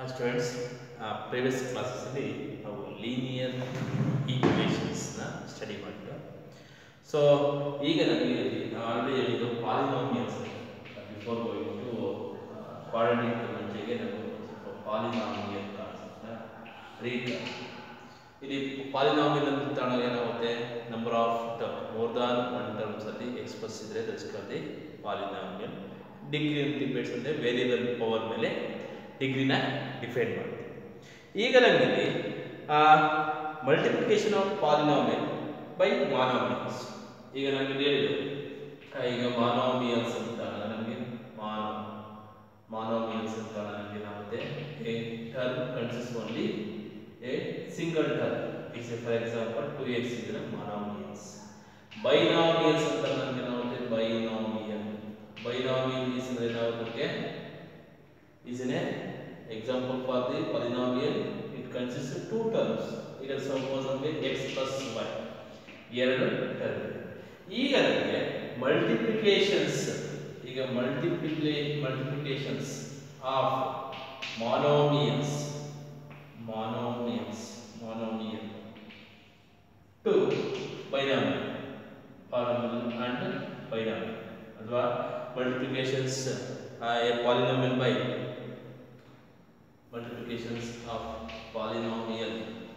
Students previous ಕ್ಲಾಸಸ್ಸಲ್ಲಿ ನಾವು linear ಈಕ್ವೇಷನ್ಸ್ನ ಸ್ಟಡಿ ಮಾಡಿದ್ದು ಸೊ ಈಗ ನಮಗೆ ನಾವು ಆಲ್ರೆಡಿ ಹೇಳಿದ್ದು polynomials before going to quadratic ಮುಂಚೆಗೆ ನಾವು ಸ್ವಲ್ಪ ಪಾಲಿನಾಮಿಯಲ್ ಕಾನ್ಸೆಪ್ಟ್ನ ರೀಡ್ ಇಲ್ಲಿ ಪಾಲಿನಾಮಿಯಲ್ ಅಂತ ತಗೊಂಡಾಗ ಏನಾಗುತ್ತೆ number of term more than one terms ಅಲ್ಲಿ ಎಕ್ಸ್ಪ್ರೆಸ್ ಇದ್ರೆ ದರ್ಶಕಲ್ಲಿ ಪಾಲಿನಾಮಿಯಲ್ ಡಿಗ್ರಿ ಅಂತ ಡಿಪೆಂಡ್ಸ್ ಅಂದರೆ ವೇರಿಯಬಲ್ ಪವರ್ ಮೇಲೆ ಡಿಗ್ರಿನ ಡಿಫೈನ್ ಮಾಡ್ತೀವಿ ಈಗ ನಮ್ಮಲ್ಲಿ multiplication of polynomial by monomials ಈಗ ನಮಗೆ ಹೇಳಿದ್ರು ಆ, ಈಗ ಮಾನೋಮಿಯಲ್ಸ್ ಅಂತ ನಮಗೆ ಮಾನೋ ಮಾನೋಮಿಯಲ್ಸ್ ಅಂತ ನಮಗೆ ಏನಾಗುತ್ತೆ a term consist only a single term is for example two x ಇದ್ರೆ ಮಾನೋಮಿಯಲ್ಸ್ ಬೈನಾಮಿಯಲ್ಸ್ ಅಂತ ನಮಗೆ ಏನಾಗುತ್ತೆ ಬೈನಾಮಿಯಲ್ ಬೈನಾಮಿಯಲ್ ಈಸ್ ಅಂದ್ರೆ ಏನಾಗುತ್ತೆ is an example for the polynomial it consists of two terms ಈಗ suppose ನಮಗೆ x plus y ಎರಡು term ಈಗ ನಮಗೆ ಮಲ್ಟಿಪ್ಲಿಕೇಶನ್ಸ್ ಈಗ ಮಲ್ಟಿಪ್ಲಿಕೇ multiplications of monomials monomials monomial to binomial polynomial and binomial ಅಥವಾ multiplications a polynomial by multiplications of polynomial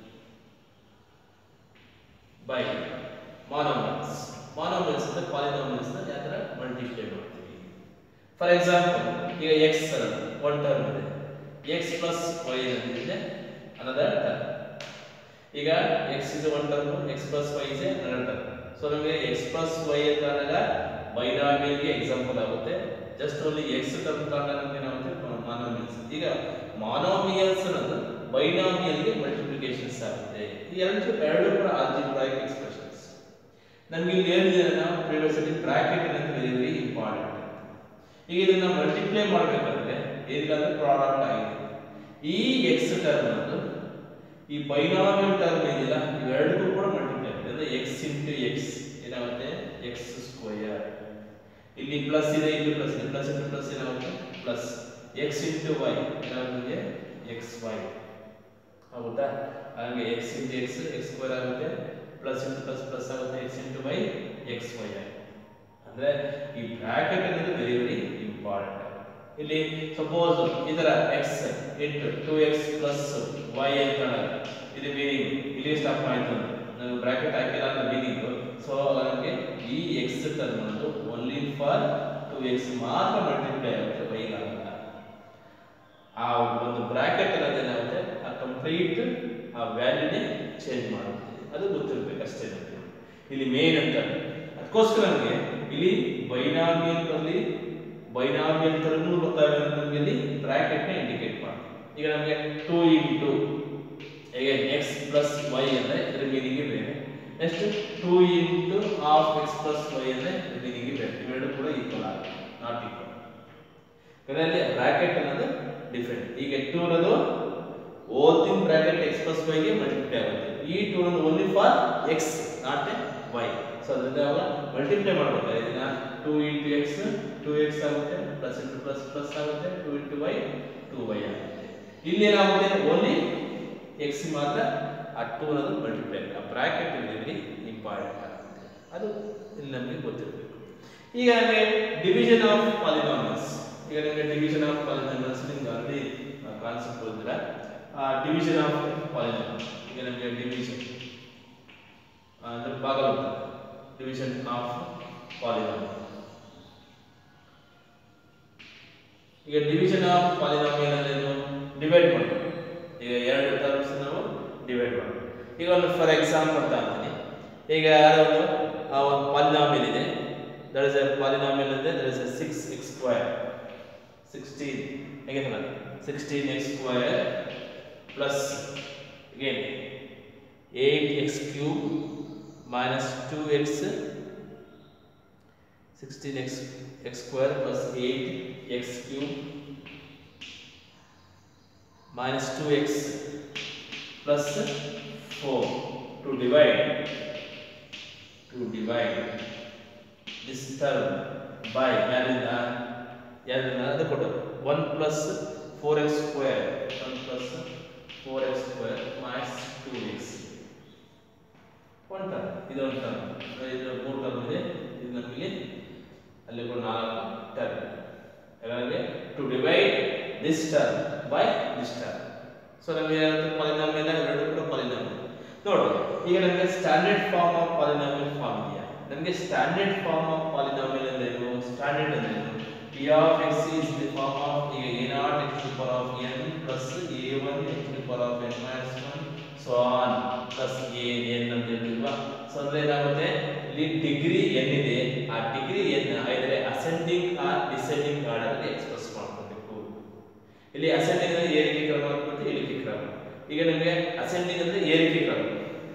by monomials monomials ಅಂದ್ರೆ polynomials ನ ಯಾವ ತರ ಮಲ್ಟಿಪ್ಲೈ ಮಾಡ್ತೀವಿ ಫಾರ್ ಎಕ್ಸಾಂಪಲ್ ಈಗ x ಒನ್ ಟರ್ಮ್ ಇದೆ x ಪ್ಲಸ್ y ಇದೆ ಅನದರ್ ಟರ್ಮ್ ಈಗ x is one term x plus y is another term so ನಮಗೆ x plus y ಅಂತ ಅಂದಾಗ ಬೈನಾಮಿಯಲ್ ಗೆ ಎಕ್ಸಾಂಪಲ್ ಆಗುತ್ತೆ ಜಸ್ಟ್ ಓನ್ಲಿ ಎಕ್ಸ್ ಟರ್ಮ್ ತಗೊಂಡಾಗ ನಮಗೆ ಏನಾಗುತ್ತೆ ಮಾನೋಮಿಯಲ್ಸ್ ಈಗ ಮಾನೋಮಿಯಲ್ಸ್ ಅನ್ನೋದು ಬೈನಾಮಿಯಲ್ ಗೆ ಮಲ್ಟಿಪ್ಲಿಕೇಶನ್ಸ್ ಆಗುತ್ತೆ ಈ ಎರಡು ಎರಡು ಕೂಡ ಆಲ್ಜಿಬ್ರಾಯಿಕ್ ಎಕ್ಸ್ಪ್ರೆಷನ್ಸ್ ನಮ್ಗೆ ಇಲ್ಲಿ ಏನಿದೆ ನಾವು ಪ್ರಿವಿಯಸ್ ಅಲ್ಲಿ ಬ್ರಾಕೆಟ್ ಅನ್ನೋದು ವೆರಿ ವೆರಿ ಇಂಪಾರ್ಟೆಂಟ್ ಈಗ ಇದನ್ನ ಮಲ್ಟಿಪ್ಲೈ ಮಾಡಬೇಕಂದ್ರೆ ಏನಿಲ್ಲ ಪ್ರಾಡಕ್ಟ್ ಆಗಿದೆ ಈ ಎಕ್ಸ್ ಟರ್ಮ್ ಅನ್ನೋದು ಈ ಬೈನಾಮಿಯಲ್ ಟರ್ಮ್ ಇದೆಯಲ್ಲ ಇವೆರಡಕ್ಕೂ ಕೂಡ ಮಲ್ಟಿಪ್ಲೈ ಆಗುತ್ತೆ ಅಂದ್ರೆ ಎಕ್ಸ್ ಇಂಟು ಎಕ್ಸ್ ಏನಾಗುತ್ತೆ ಎಕ್ಸ್ ಸ್ಕ್ವಯರ್ ಇಲ್ಲಿ ಪ್ಲಸ್ ಇದೆ ಇಲ್ಲಿ ಪ್ಲಸ್ ಇದೆ ಪ್ಲಸ್ ಇಂಟು ಪ್ಲಸ್ ಏನಾಗುತ್ತೆ ಪ್ಲಸ್ ಎಕ್ಸ್ ಇಂಟು ವೈ ಏನಾಗುತ್ತೆ ಎಕ್ಸ್ ವೈ ಹೌದಾ ಹಾಗೆ x into x x square ಆಗುತ್ತೆ ಪ್ಲಸ್ ಇಂಟು ಪ್ಲಸ್ ಪ್ಲಸ್ ಆಗುತ್ತೆ x into y x y ಅಂದ್ರೆ ಈ ಬ್ರಾಕೆಟ್ ಅನ್ನೋದು ವೆರಿ ವೆರಿ ಇಂಪಾರ್ಟೆಂಟ್ ಇಲ್ಲಿ ಸಪೋಸ್ ಇದರ x into two x plus y ಅಂತ ಇದು ಮೀನಿಂಗ್ ಇಲ್ಲಿ ಸ್ಟಾಪ್ ಆಯ್ತು ನಾವು ಬ್ರಾಕೆಟ್ ಹಾಕಿಲ್ಲ ಅಂತ ಮೀನಿಂಗ್ ಸೊ ನಮಗೆ ಈ ಎಕ್ಸ್ ಟರ್ಮ್ ಅನ್ನೋದು ಓನ್ಲಿ ಫಾರ್ ಟು ಎಕ್ಸ್ ಮಾತ್ರ ಮಲ್ಟಿಪ್ಲೈ ಆಗುತ್ತೆ ವೈ ಆಗಲ್ಲ ಆ ಒಂದು ಬ್ರಾಕೆಟ್ ಅನ್ನೋದು ಏನಾಗುತ್ತೆ ಆ ಕಂಪ್ಲೀಟ್ ಆ ವ್ಯಾಲ್ಯೂನೇ ಚೇಂಜ್ ಮಾಡುತ್ತೆ ಅದು ಗೊತ್ತಿರ್ಬೇಕು ಅಷ್ಟೇ ನಮಗೆ ಇಲ್ಲಿ ಮೇನ್ ಅಂತ ಅದಕ್ಕೋಸ್ಕರ ನಮಗೆ ಇಲ್ಲಿ ಬೈನಾಮಿಯಲ್ ಅಲ್ಲಿ ಬೈನಾಮಿಯಲ್ ಟರ್ಮ್ ಗೊತ್ತಾಗ ನಮಗೆ ಇಲ್ಲಿ ಬ್ರಾಕೆಟ್ ನ ಇಂಡಿಕೇಟ್ ಮಾಡ್ತೀವಿ ಈಗ ನಮಗೆ ಟೂ ಇಂಟು ಈಗ ಎಕ್ಸ್ ಪ್ಲಸ್ ವೈ ಅಂದ್ರೆ ಇದ್ರ ಮೀನಿಂಗ್ ಬೇರೆ next two into half x plus y ಅಂದ್ರೆ ಇದ್ರ ಮೀನಿಂಗ್ ಬೇರೆ ಇವೆರಡು ಕೂಡ ಈಕ್ವಲ್ ಆಗುತ್ತೆ ನಾಟ್ ಈಕ್ವಲ್ ಇದರಲ್ಲಿ ಬ್ರಾಕೆಟ್ ಅನ್ನೋದು ಡಿಫ್ರೆಂಟ್ ಈಗ ಟೂ ಅನ್ನೋದು all thing bracket x plus y ಗೆ ಮಲ್ಟಿಪ್ಲೈ ಆಗುತ್ತೆ ಈ ಟೂ ಅನ್ನೋದು only for x not a y so ಅದರಿಂದ ಅವಾಗ ಮಲ್ಟಿಪ್ಲೈ ಮಾಡ್ಬೇಕಾದ್ರೆ ಇದನ್ನ two into x two x ಆಗುತ್ತೆ ಪ್ಲಸ್ ಇಂಟು ಪ್ಲಸ್ ಪ್ಲಸ್ ಆಗುತ್ತೆ two into y two y ಆಗುತ್ತೆ ಇಲ್ಲಿ ಏನಾಗುತ್ತೆ ಓನ್ಲಿ ಎಕ್ಸ್ ಮಾತ್ರ ಆ ಟೂ ಅನ್ನೋದು ಮಲ್ಟಿಪ್ಲೈ ಆ ಬ್ರಾಕೆಟ್ ವೆರಿ ಇಂಪಾರ್ಟೆಂಟ್ ಆಗುತ್ತೆ ಅದು ಇಲ್ಲಿ ನಮಗೆ ಗೊತ್ತಿರಬೇಕು ಈಗ ನಮಗೆ ಡಿವಿಷನ್ ಆಫ್ ಪಾಲಿನಾಮಿಯಲ್ಸ್ ಈಗ ನಿಮಗೆ ಡಿವಿಷನ್ ಆಫ್ ಪಾಲಿನಾಮಿಯಲ್ಸ್ ನಿಮ್ಗೆ ಆಲ್ರೆಡಿ ಕಾನ್ಸೆಪ್ಟ್ ಓದಿದ್ರೆ ಡಿವಿಷನ್ ಆಫ್ ಪಾಲಿನಾಮಿಯಲ್ ಈಗ ನಮಗೆ ಡಿವಿಷನ್ ಅಂದ್ರೆ ಭಾಗವತ ಡಿವಿಷನ್ ಆಫ್ ಪಾಲಿನಾಮಿಯಲ್ ಈಗ ಡಿವಿಷನ್ ಆಫ್ ಪಾಲಿನಾಮಿಯಲ್ ಅಂದ್ರೆ ಏನು ಡಿವೈಡ್ ಮಾಡೋದು ಈಗ ಎರಡು ಟರ್ಮ್ಸ್ ನಾವು ಡಿವೈಡ್ ಮಾಡೋದು ಈಗ ಒಂದು ಫಾರ್ ಎಕ್ಸಾಂಪಲ್ ಅಂತ ಅಂತೀನಿ ಈಗ ಯಾರೋ ಒಂದು ಆ ಒಂದು ಪಾಲಿನಾಮಿಯಲ್ ಇದೆ ದಟ್ ಇಸ್ ಎ ಪಾಲಿನಾಮಿಯಲ್ ಅಂದ್ರೆ that is a six x square sixteen ಹೇಗೆ sixteen x square plus again eight x cube minus two x sixteen x x square plus eight x cube minus 2x plus 4 to divide to divide this term by ಯಾರಿಂದ ಯಾರಿಂದ ಅದು ಕೊಟ್ಟು 1 plus 4x square 1 plus four x square minus two x one term ಇದು ಒಂದು term ಇದು ಮೂರು term ಇದೆ ಇದು ನಮಗೆ ಅಲ್ಲಿ ಕೂಡ ನಾಲ್ಕು ಟರ್ಮ್ ಹಾಗಾಗಿ to divide this term by this term so ನಮಗೆ ಪಾಲಿನಾಮಿಯಲ್ ಎರಡು ಕೂಡ ಪಾಲಿನಾಮಿಯಲ್ ನೋಡು ಈಗ ನಮಗೆ standard form of polynomial form ಇದೆಯಾ ನಮಗೆ ಸ್ಟ್ಯಾಂಡರ್ಡ್ ಫಾರ್ಮ್ ಆಫ್ ಪಾಲಿನಾಮಿಯಲ್ ಅಂದ್ರೆ ಏನು ಸ್ಟ್ಯಾಂಡರ್ಡ್ ಅಂದ್ರೆ ಏನು p of x is the form of ಈಗ a naught x to the power of n plus a1 x to the power of n minus 1 so on plus a n ಅಂತ ಹೇಳ್ತೀವಲ್ವಾ so ಅಂದ್ರೆ ಏನಾಗುತ್ತೆ ಇಲ್ಲಿ degree n ಇದೆ ಆ degree n either ascending or descending order ಅಲ್ಲಿ express ಮಾಡ್ಕೋಬೇಕು ಇಲ್ಲಿ ascending ಅಂದ್ರೆ ಏರಿಕೆ ಕ್ರಮ ಮತ್ತು ಇಳಿಕೆ ಕ್ರಮ ಈಗ ನಮಗೆ ಅಸೆಂಡಿಂಗ್ ಅಂದ್ರೆ ಏರಿಕೆ ಕ್ರಮ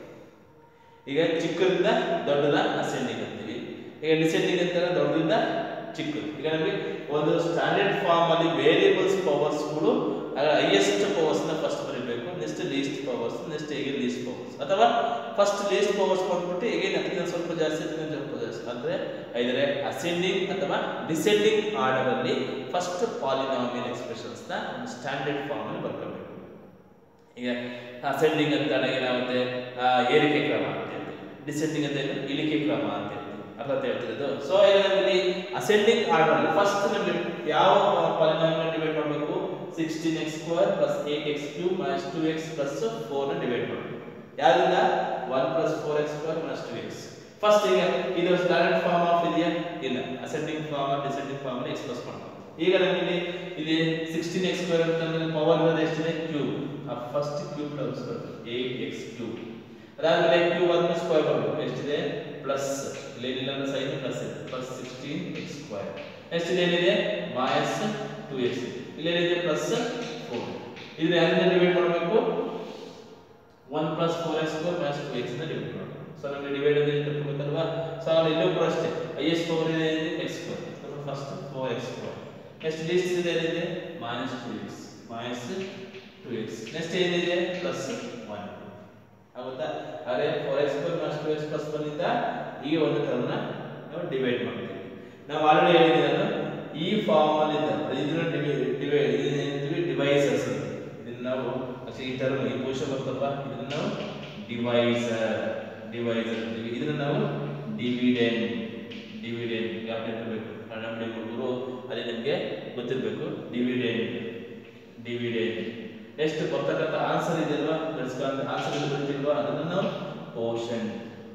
ಈಗ ಚಿಕ್ಕದಿಂದ ದೊಡ್ಡದ ಅಸೆಂಡಿಂಗ್ ಅಂತೀವಿ ಈಗ ಡಿಸೆಂಡಿಂಗ್ ಅಂತ ದೊಡ್ಡದಿಂದ ಚಿಕ್ಕದು ಈಗ ನಮಗೆ ಒಂದು ಸ್ಟ್ಯಾಂಡರ್ಡ್ ಫಾರ್ಮ್ ಅಲ್ಲಿ ವೇರಿಯಬಲ್ಸ್ ಪವರ್ಸ್ ಕೂಡ ಹೈಯೆಸ್ಟ್ ಪವರ್ಸ್ ನ ಫಸ್ಟ್ ಬರೀಬೇಕು ನೆಕ್ಸ್ಟ್ ಲೀಸ್ಟ್ ಪವರ್ಸ್ ನೆಕ್ಸ್ಟ್ ಹೇಗೆ ಲೀಸ್ಟ್ ಪವರ್ಸ್ ಅಥವಾ ಫಸ್ಟ್ ಲೀಸ್ಟ್ ಪವರ್ಸ್ ಕೊಟ್ಬಿಟ್ಟು ಹೇಗೆ ಅದಕ್ಕಿಂತ ಸ್ವಲ್ಪ ಜಾಸ್ತಿ ಅದಕ್ಕಿಂತ ಸ್ವಲ್ಪ ಜಾಸ್ತಿ ಅಂದ್ರೆ ಐದರೆ ಅಸೆಂಡಿಂಗ್ ಅಥವಾ ಡಿಸೆಂಡಿಂಗ್ ಆರ್ಡರ್ ಅಲ್ಲಿ ಫಸ್ಟ್ ಪಾಲಿನಾಮಿಯಲ್ ಎಕ್ಸ್ಪ್ರೆಷನ್ಸ್ ನ ಒಂದು ಸ್ಟ್ಯಾಂಡರ್ಡ್ ಫಾರ್ಮ್ ಅಲ್ಲಿ ಬರ್ಕೋಬೇಕು ಈಗ ಅಸೆಂಡಿಂಗ್ ಅಂತ ಏನಾಗುತ್ತೆ ಆ, ಏರಿಕೆ ಕ್ರಮ ಅಂತ ಹೇಳ್ತೀವಿ ಡಿಸೆಂಡಿಂಗ್ ಅಂತ ಏನು ಇಳಿಕೆ ಕ್ರಮ ಅಂತ ಹೇಳ್ತೀವಿ ಅರ್ಥ ಆಯ್ತಾ ಹೇಳ್ತಿರೋದು ಸೊ ಈಗ ನಮ್ಮಲ್ಲಿ ಅಸೆಂಡಿಂಗ್ ಆರ್ಡರ್ ಫಸ್ಟ್ ನಮಗೆ ಯಾವ ಪಾಲಿನಾಮಿಯಲ್ ಡಿವೈಡ್ ಮಾಡಬೇಕು sixteen x square plus eight x cube minus two x plus four ನ ಡಿವೈಡ್ ಮಾಡಬೇಕು ಯಾವ್ದ್ರಿಂದ one plus four x square minus two x first ಈಗ ಇದು ಸ್ಟ್ಯಾಂಡರ್ಡ್ ಫಾರ್ಮ್ ಆಫ್ ಇದೆಯಾ ಇಲ್ಲ ascending form descending form express ಮಾಡಬೇಕು ಈಗ ನಮಗೆ ಇಲ್ಲಿ ಇಲ್ಲಿ ಸಿಕ್ಸ್ಟೀನ್ ಎಕ್ಸ್ ಸ್ಕ್ವೇರ್ ಅಂತಂದ್ರೆ ಪವರ್ ಇರೋದು ಎಷ್ಟಿದೆ ಕ್ಯೂಬ್ ಆ ಫಸ್ಟ್ ಕ್ಯೂಬ್ ಟರ್ಮ್ಸ್ ಬರುತ್ತೆ ಏಟ್ ಎಕ್ಸ್ ಕ್ಯೂಬ್ ಅದಾದ್ಮೇಲೆ ಕ್ಯೂಬ್ ಆದ್ಮೇಲೆ ಸ್ಕ್ವೇರ್ ಬರಬೇಕು ಎಷ್ಟಿದೆ ಪ್ಲಸ್ ಇಲ್ಲಿ ಏನಿಲ್ಲ ಅಂದ್ರೆ ಸೈನ್ ಪ್ಲಸ್ ಇದೆ plus sixteen x square next ಇಲ್ಲಿ ಏನಿದೆ ಮೈನಸ್ ಟೂ ಎಕ್ಸ್ ಇಲ್ಲಿ ಏನಿದೆ ಪ್ಲಸ್ ಫೋರ್ ಇದನ್ನ ಯಾರಿಂದ ಡಿವೈಡ್ ಮಾಡಬೇಕು one plus four x square minus two x divide ಮಾಡಬೇಕು ಸೊ ನಮಗೆ ಡಿವೈಡ್ ಅಂದ್ರೆ ಇಟ್ಕೊಬೇಕಲ್ವಾ ಸೊ ಅಲ್ಲಿ ಇಲ್ಲೂ ಕೂಡ ಅಷ್ಟೇ ಐಎಸ್ ಪವರ್ ಇದೆ x square first four x square next least ಇದೆ ಏನಿದೆ minus two x minus two x next ಏನಿದೆ ಪ್ಲಸ್ ಒನ್ ಆಗುತ್ತಾ ಅದೇ four x square minus two x plus ಬಂದಿದ್ದ ಈ ಒಂದು ಟರ್ಮ್ನ ನಾವು ಡಿವೈಡ್ ಮಾಡ್ತೀವಿ ನಾವು ಆಲ್ರೆಡಿ ಹೇಳಿದ್ದೀವಿ ನಾನು ಈ ಫಾರ್ಮ್ ಅಲ್ಲಿ ಇದನ್ನ ಡಿವೈಡ್ ಇದನ್ನ ಡಿವೈಸಸ್ ಅಂತ ಇದನ್ನ ನಾವು actually ಈ ಟರ್ಮ್ ಈ ಪೋಷನ್ ಬರ್ತಲ್ವಾ ಇದನ್ನ ನಾವು ಡಿವೈಸರ್ ಡಿವೈಸರ್ ಅಂತೀವಿ ಇದನ್ನ ನಾವು ಡಿವಿಡೆಂಡ್ ಡಿವಿಡೆಂಡ್ ಜ್ಞಾಪನಿಟ್ಕೋಬೇಕು ನಮ್ಮ ಹುಡುಗರು ಅಲ್ಲಿ ನಿಮಗೆ ಗೊತ್ತಿರಬೇಕು ಡಿವಿಡೆಂಡ್ ಡಿವಿಡೆಂಡ್ ನೆಕ್ಸ್ಟ್ ಬರ್ತಕ್ಕಂಥ ಆನ್ಸರ್ ಇದೆಯಲ್ವಾ ಬೆಳೆಸ್ಕೊಂತ ಆನ್ಸರ್ ಗೊತ್ತಿಲ್ವಾ ಅದನ್ನ ನಾವು ಪೋಷನ್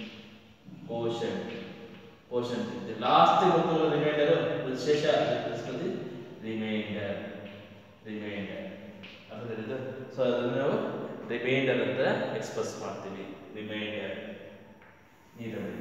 ಪೋಷನ್ ಪೋಷನ್ ಲಾಸ್ಟ್ ಗೊತ್ತಿರೋ ರಿಮೈಂಡರ್ ಶೇಷ ಬೆಳೆಸ್ಕೊಳ್ಳಿ ರಿಮೈಂಡರ್ ರಿಮೈಂಡರ್ ಅರ್ಥಾಯ್ತು ಸೊ ಅದನ್ನು ನಾವು ರಿಮೈಂಡರ್ ಅಂತ ಎಕ್ಸ್ಪ್ರೆಸ್ ಮಾಡ್ತೀವಿ ರಿಮೈಂಡರ್ ನೀರಲ್ಲಿ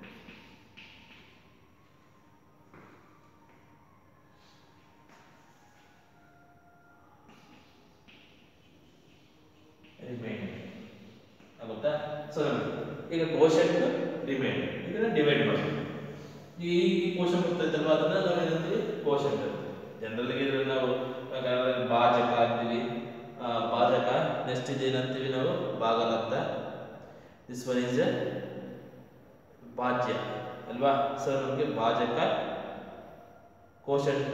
ರಿಮೈಂಡರ್ ಆಗುತ್ತಾ ಸೊ ಈಗ ಕೋಶನ್ ರಿಮೈಂಡರ್ ಇದನ್ನ ಡಿವೈಡ್ ಮಾಡಬೇಕು ಈ ಕೋಶನ್ ಬರ್ತೈತಲ್ವಾ ಅದನ್ನ ನಾವು ಏನಂತೀವಿ ಕೋಶನ್ ಜನರಲ್ ಇದ್ರೆ ನಾವು ಹಾಗಾದ್ರೆ ಭಾಜಕ ಅಂತೀವಿ ಆ, ಭಾಜಕ ನೆಕ್ಸ್ಟ್ ಇದು ಏನಂತೀವಿ ನಾವು ಭಾಗಲಬ್ಧ ದಿಸ್ ಒನ್ ಇಸ್ ಭಾಜ್ಯ ಅಲ್ವಾ ಸೊ ನಮಗೆ ಭಾಜಕ ಕೋಶಂಟ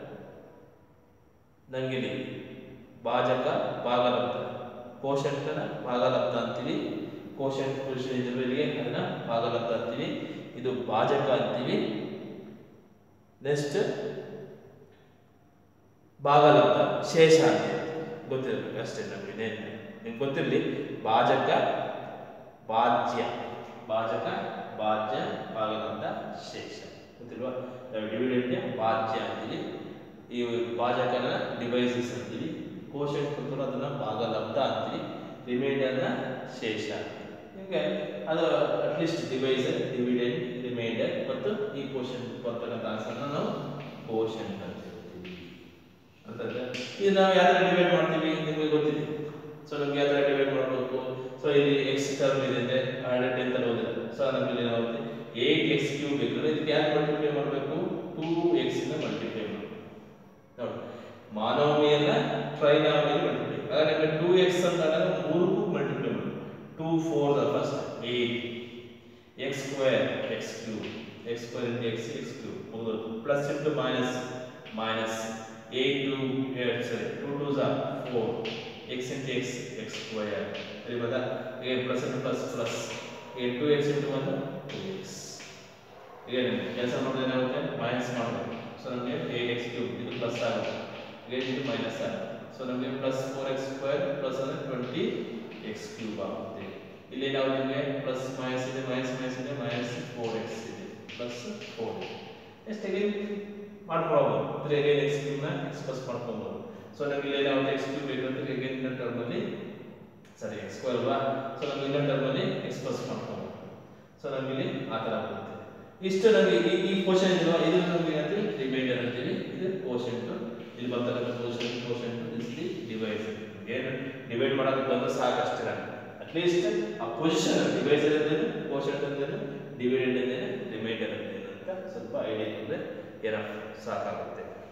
ನಂಗಿಲಿ ಭಾಜಕ ಭಾಗಲಬ್ಧ ಕೋಶಂಟನ ಭಾಗಲಬ್ಧ ಅಂತೀವಿ ಕೋಶಂಟ್ ಪುರುಷ ಇದರಲ್ಲಿಗೆ ಅದನ್ನ ಭಾಗಲಬ್ಧ ಅಂತೀವಿ ಇದು ಭಾಜಕ ಅಂತೀವಿ ನೆಕ್ಸ್ಟ್ ಭಾಗಲಬ್ಧ ಶೇಷ ಅಂತ ಗೊತ್ತಿರಬೇಕು ಅಷ್ಟೇ ನಮಗೆ ನಿಮ್ಗೆ ಗೊತ್ತಿರಲಿ ಭಾಜಕ ಭಾಜ್ಯ ಭಾಜಕ ಭಾಜ್ಯ ಭಾಗಲಬ್ಧ ಶೇಷ ಗೊತ್ತಿಲ್ವಾ ನಾವು ಡಿವಿಡೆಂಡ್ಗೆ ಭಾಜ್ಯ ಅಂತೀವಿ ಈ ಭಾಜಕನ ಡಿವೈಸಸ್ ಅಂತೀವಿ ಕೋಶನ್ ಕೊಟ್ಟರು ಅದನ್ನ ಭಾಗಲಬ್ಧ ಅಂತೀವಿ ರಿಮೈಂಡರ್ನ ಶೇಷ ಅಂತೀವಿ ನಿಮಗೆ ಅದು ಅಟ್ಲೀಸ್ಟ್ ಡಿವೈಸರ್ ಡಿವಿಡೆಂಡ್ ರಿಮೈಂಡರ್ ಮತ್ತು ಈ ಕೋಶನ್ ಬರ್ತಕ್ಕಂಥ ಆನ್ಸರ್ನ ನಾವು ಕೋಶನ್ ಅಂತ ಹೇಳ್ತೀವಿ ಅರ್ಥಾಯ್ತಾ? ಇದು ನಾವು ಯಾವ ಥರ ಡಿವೈಡ್ ಮಾಡ್ತೀವಿ ನಿಮಗೆ ಗೊತ್ತಿದೆ ಸೊ ನಮ್ಗೆ ಯಾವ ಥರ ಡಿವೈಡ್ ಮಾಡಬೇಕು ಸೊ ಇಲ್ಲಿ ಎಕ್ಸ್ ಟರ್ಮ್ ಇದೆ ಹಂಡ್ರೆಡ್ ಟೆನ್ ತರ ಓದಿದೆ ಸೊ ನಮ್ಗೆ ಇಲ್ಲಿ ಏನಾಗುತ್ತೆ ಏಟ್ ಎಕ್ಸ್ ಕ್ಯೂಬ್ ಬೇಕಂದ್ರೆ ಇದಕ್ಕೆ ಯಾಕೆ ಮಲ್ಟಿಪ್ಲೈ ಮಾಡಬೇಕು ಟೂ ಎಕ್ಸ್ ಇಂದ ಮಲ್ಟಿಪ್ಲೈ ಮಾಡಬೇಕು ನೋಡಿ ಮಾನವಮಿಯನ್ನ ಟ್ರೈನಾಮಿಯಲ್ ಮಲ್ಟಿಪ್ಲೈ ಹಾಗಾದ್ರೆ ನಮಗೆ ಟೂ ಎಕ್ಸ್ ಅಂತ ಹೇಳಿದ್ರೆ ಮೂರಕ್ಕೂ ಮಲ್ಟಿಪ್ಲೈ ಮಾಡಬೇಕು two four the first eight x square x cube x square into x x cube ಮುಗಿದೋದು plus into minus minus eight two sorry two two ಝಾ four x into x x square ಸರಿಬೋದಾ ಈಗ plus into plus plus ಈಗ two x into ಒಂದು two x ಈಗ ನಿಮ್ಗೆ ಕೆಲಸ ಮಾಡಿದ್ರೆ ಏನಾಗುತ್ತೆ ಮೈನಸ್ ಮಾಡಬೇಕು ಸೊ ನಮಗೆ ಏಟ್ ಎಕ್ಸ್ ಕ್ಯೂಬ್ ಇದು ಪ್ಲಸ್ ಆಗುತ್ತೆ ಏಟ್ ಇಂಟು ಮೈನಸ್ ಆಗುತ್ತೆ ಸೊ ನಮಗೆ plus four x square plus ಅಂದರೆ ಟ್ವೆಂಟಿ ಎಕ್ಸ್ ಕ್ಯೂಬ್ ಆಗುತ್ತೆ ಇಲ್ಲಿ ಏನಾಗುತ್ತೆ ನಿಮಗೆ ಪ್ಲಸ್ ಮೈನಸ್ ಇದೆ ಮೈನಸ್ ಮೈನಸ್ ಇದೆ ಮೈನಸ್ ಫೋರ್ ಎಕ್ಸ್ ಇದೆ ಪ್ಲಸ್ ಫೋರ್ ಎಷ್ಟು ಅಗೇನ್ ಮಾಡ್ಕೊಳ್ಬೋದು ಅಂದ್ರೆ ಅಗೇನ್ ಎಕ್ಸ್ ಕ್ಯೂಬ್ನ ಎಕ್ಸ್ಪ್ರೆಸ್ ಮಾಡ್ಕೊಬೋದು ಸೊ ನಮಗೆ ಇಲ್ಲಿ ಏನಾಗುತ್ತೆ ಎಕ್ಸ್ ಕ್ಯೂಬ್ ಬೇಕಂದ್ರೆ ಅಗೇನ್ ಇನ್ನೊಂದು ಟರ್ಮಲ್ಲಿ ಸರಿ ಎಕ್ಸ್ ಸ್ಕ್ವೇರ್ ಅಲ್ವಾ ಸೊ ನಮಗೆ ಇನ್ನೊಂದು ಟರ್ಮಲ್ಲಿ ಎಕ್ಸ್ಪ್ರೆಸ್ ಮಾಡ್ಕೊಬೋದು ಸೊ ನಮಗೆ ಇಲ್ಲಿ ಆ ಥರ ಬರುತ್ತೆ ಇಷ್ಟು ನಮಗೆ ಈ ಈ ಪೋರ್ಷನ್ ಇದೆಯಲ್ಲ ಇದು ನಮಗೆ ಏನಂತೀವಿ ರಿಮೈಂಡರ್ ಅಂತೀವಿ ಇದು ಪೋರ್ಷನ್ ಇಲ್ಲಿ ಬರ್ತಕ್ಕಂಥ portion portion this the device ಏನು ಡಿವೈಡ್ ಮಾಡೋಕೆ ಬಂದು ಸಾಕಷ್ಟು ನಾನು ಅಟ್ಲೀಸ್ಟ್ ಆ ಪೊಸಿಷನ್ ಡಿವೈಸರ್ ಅಂದೇನು ಪೋರ್ಷನ್ ಅಂದೇನು ಡಿವೈಡೆಡ್ ಅಂದೇನು ರಿಮೈಂಡರ್ ಅಂದೇನು ಅಂತ ಸ್ವಲ್ಪ ಐಡಿಯಾ ಇದ್ರೆ ಏನಪ್ಪ ಸಾಕಾಗುತ್ತೆ